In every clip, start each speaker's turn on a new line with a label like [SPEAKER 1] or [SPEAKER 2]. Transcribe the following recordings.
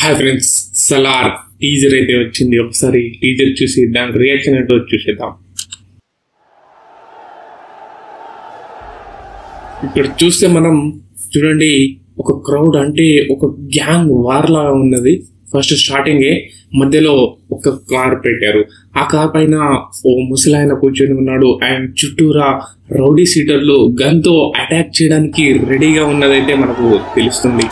[SPEAKER 1] Hi friends Salaar teaser అయితే వచ్చింది ఒకసారి టీజర్ చూసి దాని రియాక్షన్ ఏంటో చూసేద్దాం ఇక్కడ చూస్తే మనం చూడండి ఒక క్రౌడ్ అంటే ఒక గ్యాంగ్ వార్ లాగా ఉన్నది ఫస్ట్ స్టార్టింగే మధ్యలో ఒక కార్ పెట్టారు ఆ కార్ పైన ఓ ముసలాయన కూర్చొని ఉన్నాడు అండ్ చుట్టూరా రౌడీ సీటర్లు గన్ తో అటాక్ చేయడానికి రెడీగా ఉన్నదైతే మనకు తెలుస్తుంది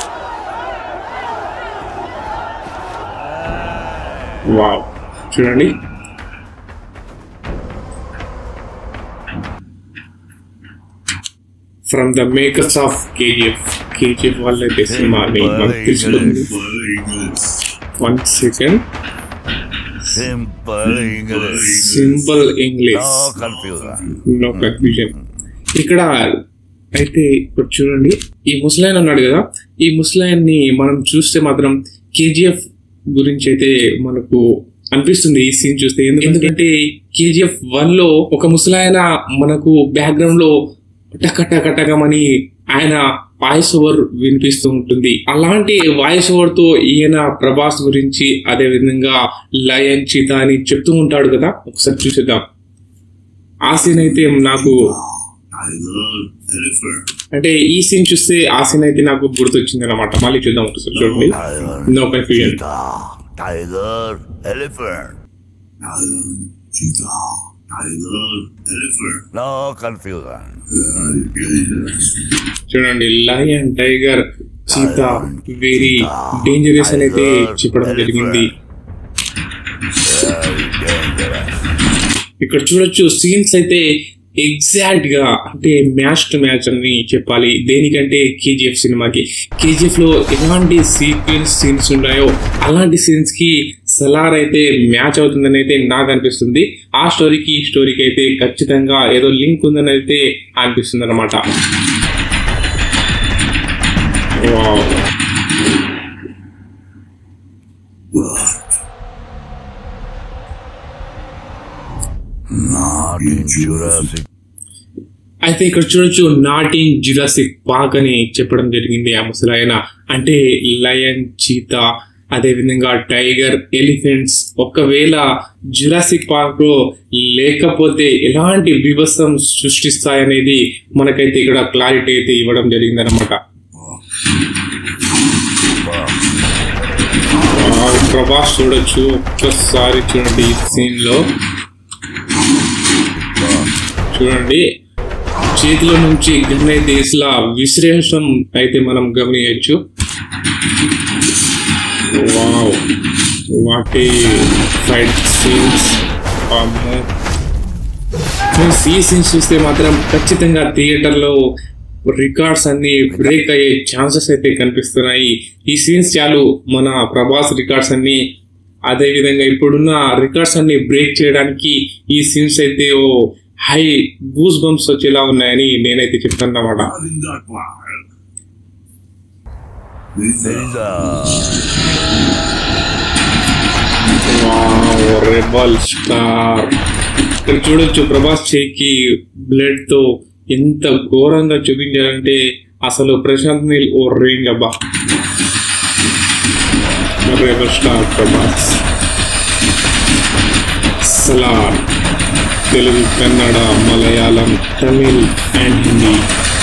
[SPEAKER 1] వావ్ చూడండి from the makers of KGF KGF వాళ్ళైతే సినిమాని మనకు తెలుసుకుంది one second
[SPEAKER 2] Simple English.
[SPEAKER 1] Simple English
[SPEAKER 2] No confusion.
[SPEAKER 1] No confusion ఇక్కడ అయితే ఇప్పుడు చూడండి ఈ ముసలాయన్ అన్నాడు కదా ఈ ముసలాయన్ని మనం చూస్తే మాత్రం కేజీఎఫ్ గురించి అయితే మనకు అనిపిస్తుంది ఈ సీన్ చూస్తే ఎందు- ఎందుకంటే కేజీఎఫ్ వన్ లో ఒక ముసలాయన మనకు బ్యాక్గ్రౌండ్ లో టక టక టకమని ఆయన వాయిస్ ఓవర్ వినిపిస్తూ ఉంటుంది అలాంటి వాయిస్ ఓవర్ తో ఈయన ప్రభాస్ గురించి అదే విధంగా లయన్ చీత అని చెప్తూ ఉంటాడు కదా ఒకసారి చూసేద్దాం ఆ సీన్ అయితే నాకు
[SPEAKER 3] I love elephant.
[SPEAKER 1] అంటే ఈ సీన్ చూస్తే ఆ సీన్ అయితే నాకు గుర్తొచ్చింది అనమాట మళ్ళీ చూద్దాం ఒకసారి చూడండి
[SPEAKER 2] Tiger,
[SPEAKER 1] no confusion
[SPEAKER 2] cheetah, tiger, elephant.
[SPEAKER 3] I love cheetah. I love elephant.
[SPEAKER 2] No confusion.
[SPEAKER 1] చూడండి lion tiger cheetah very dangerous అని అయితే చెప్పడం జరిగింది
[SPEAKER 2] Very dangerous.
[SPEAKER 1] ఇక్కడ చూడొచ్చు సీన్స్ అయితే ఎగ్జాక్ట్ గా అంటే మ్యాచ్ టు మ్యాచ్ అని చెప్పాలి దేనికంటే కేజీఎఫ్ సినిమాకి కేజీఎఫ్ లో ఎలాంటి సీక్వెన్స్ సీన్స్ ఉన్నాయో అలాంటి సీన్స్ కి సలార్ అయితే మ్యాచ్ అవుతుందని అయితే నాకు అనిపిస్తుంది ఆ స్టోరీకి ఈ స్టోరీకి అయితే ఖచ్చితంగా ఏదో లింక్ ఉందని అయితే అనిపిస్తుంది అనమాట
[SPEAKER 2] Not in Jurassic.
[SPEAKER 1] అయితే ఇక్కడ చూడొచ్చు నాట్ ఇన్ జురాసిక్ పార్క్ అని చెప్పడం జరిగింది ఆ ముసలాయన అంటే లయన్ చీతా అదే విధంగా టైగర్ ఎలిఫెంట్స్ ఒకవేళ జురాసిక్ పార్క్ లో లేకపోతే ఎలాంటి విభత్సం సృష్టిస్తాయనేది మనకైతే ఇక్కడ క్లారిటీ అయితే ఇవ్వడం జరిగింది అనమాట ప్రభాస్ చూడొచ్చు ఒక్కసారి చూడండి ఈ సీన్ లో చూడండి చేతిలో నుంచి గన్ అయితే ఇట్లా విశ్లేషం అయితే మనం గమనించచ్చు వావ్ వాటి ఫైట్ సీన్స్ ఈ సీన్స్ చూస్తే మాత్రం ఖచ్చితంగా థియేటర్ లో రికార్డ్స్ అన్ని బ్రేక్ అయ్యే ఛాన్సెస్ అయితే కనిపిస్తున్నాయి ఈ సీన్స్ చాలు మన ప్రభాస్ రికార్డ్స్ అన్ని అదే విధంగా ఇప్పుడున్న రికార్డ్స్ అన్ని బ్రేక్ చేయడానికి ఈ సీన్స్ అయితే ఓ హై గూస్ బంప్స్ వచ్చేలా ఉన్నాయని నేనైతే చెప్తాను అన్నమాట
[SPEAKER 3] Not in that wild.
[SPEAKER 2] There is a
[SPEAKER 1] rebel star ఇక్కడ చూడొచ్చు ప్రభాస్ చేయికి బ్లడ్ తో ఎంత ఘోరంగా చూపించారంటే అసలు ప్రశాంత్ నీల్ ఓ రేంజ్ అబ్బా rebel star Prabhas Salaar Telugu Kannada Malayalam Tamil and Hindi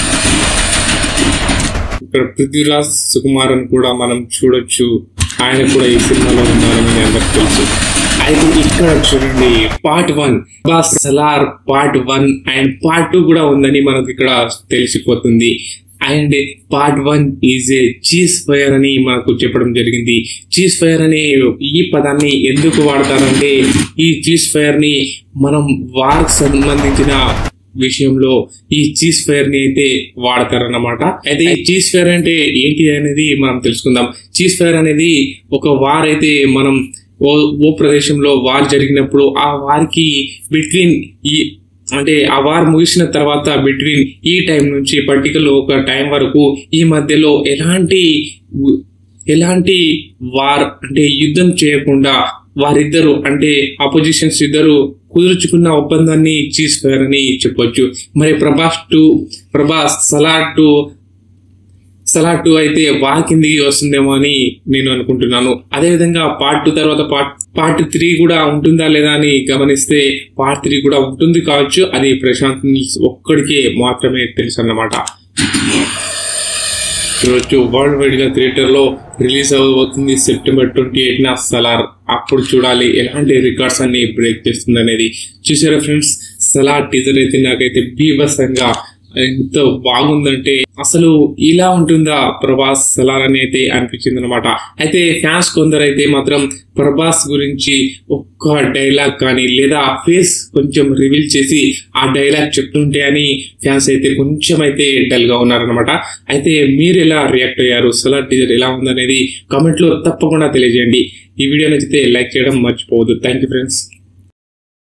[SPEAKER 1] ఇక్కడ పృథ్వీరాజ్ సుకుమారన్ కూడా మనం చూడొచ్చు ఆయన కూడా ఈ సినిమాలో ఉన్నారని మీ అందరికి తెలుసు అయితే ఇక్కడ చూడండి part one boss Salaar part one and part two కూడా ఉందని మనకు ఇక్కడ తెలిసిపోతుంది and part one is a ceasefire అని మనకు చెప్పడం జరిగింది చీజ్ ఫైర్ అనే ఈ పదాన్ని ఎందుకు వాడతారంటే ఈ చీజ్ ఫైర్ ని మనం వార్కి సంబంధించిన విషయంలో ఈ చీజ్ ఫైర్ ని అయితే వాడతారన్నమాట అయితే ఈ చీజ్ ఫైర్ అంటే ఏంటి అనేది మనం తెలుసుకుందాం చీజ్ ఫైర్ అనేది ఒక వార్ అయితే మనం ఓ ఓ ప్రదేశంలో వార్ జరిగినప్పుడు ఆ వారికి బిట్వీన్ ఈ అంటే ఆ వార్ ముగిసిన తర్వాత బిట్వీన్ ఈ టైం నుంచి పర్టికులర్ ఒక టైం వరకు ఈ మధ్యలో ఎలాంటి ఎలాంటి వార్ అంటే యుద్ధం చేయకుండా వారిద్దరు అంటే అపోజిషన్స్ ఇద్దరు కుదుర్చుకున్న ఒప్పందాన్ని చీజ్ ఫైర్ అని చెప్పొచ్చు మరి ప్రభాస్ టు ప్రభాస్ సలార్ టు సలా టూ అయితే బాగా కిందికి వస్తుందేమో అని నేను అనుకుంటున్నాను అదే విధంగా పార్ట్ టూ తర్వాత పార్ట్ పార్ట్ త్రీ కూడా ఉంటుందా లేదా అని గమనిస్తే పార్ట్ త్రీ కూడా ఉంటుంది కావచ్చు అది ప్రశాంత్ నీల్స్ ఒక్కడికే మాత్రమే తెలుసు అన్నమాట ఈరోజు వరల్డ్ వైడ్ గా థియేటర్ లో రిలీజ్ అవబోతుంది సెప్టెంబర్ ట్వంటీ ఎయిట్ నా సలార్ అప్పుడు చూడాలి ఎలాంటి రికార్డ్స్ అన్ని బ్రేక్ చేస్తుంది అనేది చూసారా ఫ్రెండ్స్ సలార్ టీజర్ అయితే నాకైతే బీభత్సంగా ఎంత బాగుందంటే అసలు ఇలా ఉంటుందా ప్రభాస్ సలార్ అని అయితే అనిపించింది అనమాట అయితే ఫ్యాన్స్ కొందరైతే మాత్రం ప్రభాస్ గురించి ఒక్క డైలాగ్ కానీ లేదా ఫేస్ కొంచెం రివీల్ చేసి ఆ డైలాగ్ చెప్తుంటే అని ఫ్యాన్స్ అయితే కొంచెం అయితే డల్ గా ఉన్నారనమాట అయితే మీరు ఎలా రియాక్ట్ అయ్యారు సలార్ టీజర్ ఎలా ఉందనేది కామెంట్ లో తప్పకుండా తెలియజేయండి ఈ వీడియో నచ్చితే లైక్ చేయడం మర్చిపోవద్దు థ్యాంక్ యూ ఫ్రెండ్స్